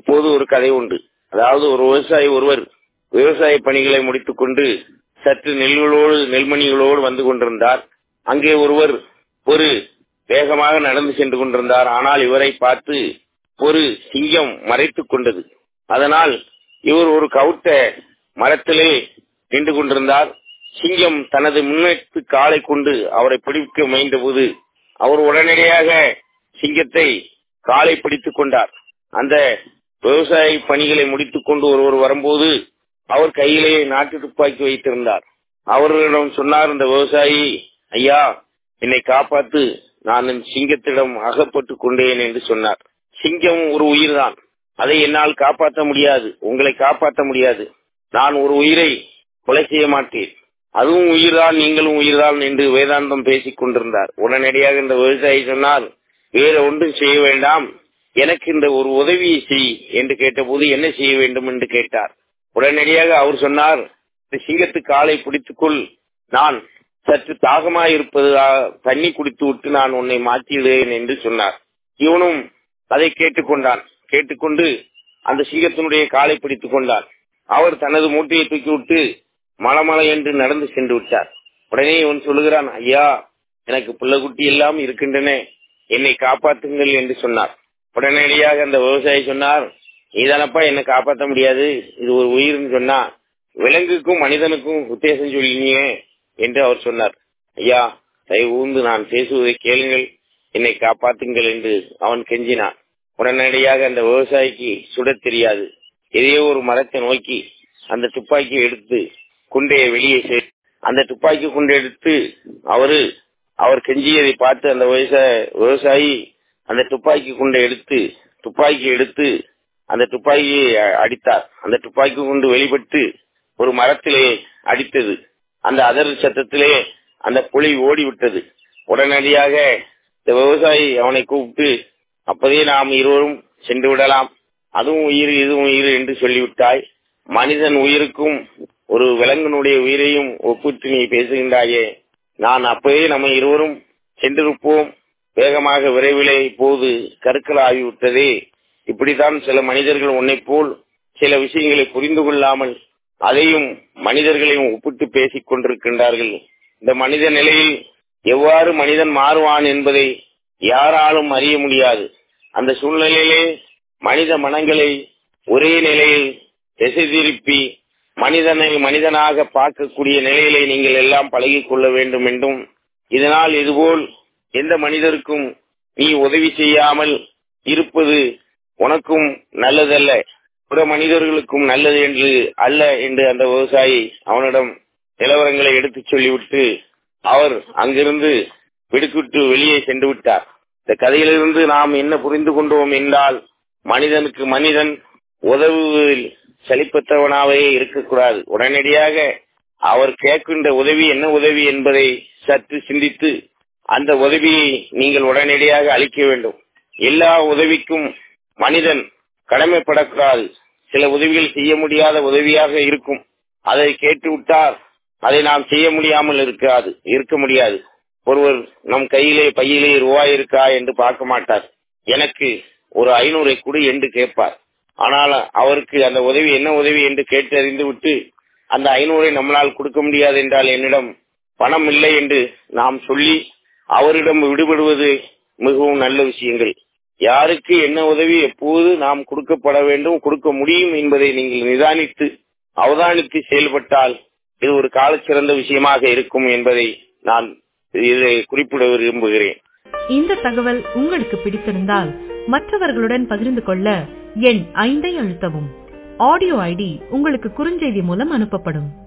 இப்போது ஒரு கதை உண்டு அதாவது ஒரு விவசாயி ஒருவர் விவசாய பணிகளை முடித்துக் கொண்டு சற்று நெல்களோடு நெல்மணிகளோடு வந்து கொண்டிருந்தார் அங்கே ஒருவர் ஒரு வேகமாக நடந்து சென்று கொண்டிருந்தார் ஆனால் இவரை பார்த்து ஒரு சிங்கம் மறைத்துக் கொண்டது அதனால் இவர் ஒரு கவுட்ட மரத்திலே நின்று கொண்டிருந்தார் சிங்கம் தனது முன்னெட்டு காலை கொண்டு அவரை பிடிக்க முயன்றபோது அவர் உடனடியாக சிங்கத்தை காலை பிடித்துக் கொண்டார் அந்த விவசாய பணிகளை முடித்துக் கொண்டு ஒருவர் வரும்போது அவர் கையிலே நாட்டு துப்பாக்கி வைத்திருந்தார் அவர்களிடம் சொன்னார் இந்த விவசாயி ஐயா என்னை காப்பாத்து நான் சிங்கத்திடம் அகப்பட்டு கொண்டேன் என்று சொன்னார் சிங்கம் ஒரு உயிர்தான் அதை என்னால் காப்பாற்ற முடியாது உங்களை காப்பாற்ற முடியாது நான் ஒரு உயிரை கொலை செய்ய மாட்டேன் அதுவும் உயிர்தான் நீங்களும் உயிர்தான் என்று வேதாந்தம் பேசிக் கொண்டிருந்தார் உடனடியாக இந்த விவசாயி சொன்னார் வேற ஒன்றும் செய்ய வேண்டாம் எனக்கு இந்த ஒரு உதவியை செய் என்று கேட்டபோது என்ன செய்ய வேண்டும் என்று கேட்டார் உடனடியாக அவர் சொன்னார் இந்த சிங்கத்து காலை பிடித்துக்கொள் நான் சற்று தாகமாய் இருப்பது தண்ணி குடித்து விட்டு நான் உன்னை மாற்றிடுவேன் என்று சொன்னார் இவனும் அதை கேட்டுக்கொண்டான் கேட்டுக்கொண்டு அந்த சிங்கத்தினுடைய காலை பிடித்துக் கொண்டான் அவர் தனது மூட்டையை தூக்கி விட்டு மலமலை என்று நடந்து சென்று விட்டார் உடனே இவன் சொல்லுகிறான் ஐயா எனக்கு பிள்ளைக்குட்டி எல்லாம் இருக்கின்றன என்னை காப்பாற்றுங்கள் என்று சொன்னார் உடனடியாக அந்த விவசாயி சொன்னார் நீதானப்பா என்னை காப்பாற்ற முடியாது இது ஒரு உயிர்னு சொன்னா விலங்குக்கும் மனிதனுக்கும் உத்தேசம் சொல்லினீங்க என்று அவர் சொன்னார் ஐயா தயவு ஊந்து நான் பேசுவதை கேளுங்கள் என்னை காப்பாற்றுங்கள் என்று அவன் கெஞ்சினான் உடனடியாக அந்த விவசாயிக்கு சுடத் தெரியாது எதையோ ஒரு மரத்தை நோக்கி அந்த துப்பாக்கியை எடுத்து குண்டையை வெளியே சே அந்த துப்பாக்கி குண்டை எடுத்து அவரு அவர் கெஞ்சியதை பார்த்து அந்த விவசாயி அந்த துப்பாக்கி குண்டை எடுத்து துப்பாக்கி எடுத்து அந்த துப்பாக்கியை அடித்தார் அந்த துப்பாக்கி குண்டு வெளிப்பட்டு ஒரு மரத்திலே அடித்தது அந்த அதர் சத்தத்திலே அந்த புலி ஓடிவிட்டது உடனடியாக இந்த விவசாயி அவனை கூப்பிட்டு அப்பதே நாம் இருவரும் சென்று விடலாம் அதுவும் உயிர் இதுவும் உயிர் என்று சொல்லிவிட்டாய் மனிதன் உயிருக்கும் ஒரு விலங்கினுடைய உயிரையும் ஒப்பிட்டு நீ பேசுகின்றாயே நான் அப்பவே நம்ம இருவரும் சென்றிருப்போம் வேகமாக விரைவிலே இப்போது கருக்கள் ஆகிவிட்டதே இப்படித்தான் சில மனிதர்கள் உன்னை போல் சில விஷயங்களை புரிந்து கொள்ளாமல் அதையும் மனிதர்களையும் ஒப்பிட்டு பேசிக் கொண்டிருக்கின்றார்கள் இந்த மனித நிலையில் எவ்வாறு மனிதன் மாறுவான் என்பதை யாராலும் அறிய முடியாது அந்த சூழ்நிலையிலே மனித மனங்களை ஒரே நிலையில் திசை திருப்பி மனிதனை மனிதனாக பார்க்கக்கூடிய நிலையிலே நீங்கள் எல்லாம் பழகிக் கொள்ள வேண்டும் என்றும் இதனால் இதுபோல் எந்த மனிதருக்கும் நீ உதவி செய்யாமல் இருப்பது உனக்கும் நல்லதல்ல பிற மனிதர்களுக்கும் நல்லது என்று அல்ல என்று அந்த விவசாயி அவனிடம் நிலவரங்களை எடுத்துச் சொல்லிவிட்டு அவர் அங்கிருந்து விடுக்கிட்டு வெளியே சென்று விட்டார் இந்த கதையிலிருந்து நாம் என்ன புரிந்து கொண்டோம் என்றால் மனிதனுக்கு மனிதன் உதவுவதில் சலிப்பத்தவனாவே இருக்கக்கூடாது உடனடியாக அவர் கேட்கின்ற உதவி என்ன உதவி என்பதை சற்று சிந்தித்து அந்த உதவியை நீங்கள் உடனடியாக அளிக்க வேண்டும் எல்லா உதவிக்கும் மனிதன் கடமைப்படக்கூடாது சில உதவிகள் செய்ய முடியாத உதவியாக இருக்கும் அதை கேட்டு விட்டார் அதை நாம் செய்ய முடியாமல் இருக்காது இருக்க முடியாது ஒருவர் நம் கையிலே பையிலே ரூபாய் இருக்கா என்று பார்க்க மாட்டார் எனக்கு ஒரு ஐநூறை கொடு என்று கேட்பார் ஆனால் அவருக்கு அந்த உதவி என்ன உதவி என்று கேட்டு அறிந்து விட்டு அந்த ஐநூறை நம்மளால் கொடுக்க முடியாது என்றால் என்னிடம் பணம் இல்லை என்று நாம் சொல்லி அவரிடம் விடுபடுவது மிகவும் நல்ல விஷயங்கள் யாருக்கு என்ன உதவி எப்போது நாம் கொடுக்கப்பட வேண்டும் கொடுக்க முடியும் என்பதை நீங்கள் நிதானித்து அவதானித்து செயல்பட்டால் இது ஒரு கால சிறந்த விஷயமாக இருக்கும் என்பதை நான் இதை குறிப்பிட விரும்புகிறேன் இந்த தகவல் உங்களுக்கு பிடித்திருந்தால் மற்றவர்களுடன் பகிர்ந்து கொள்ள எண் ஐந்தை அழுத்தவும் ஆடியோ ஐடி உங்களுக்கு குறுஞ்செய்தி மூலம் அனுப்பப்படும்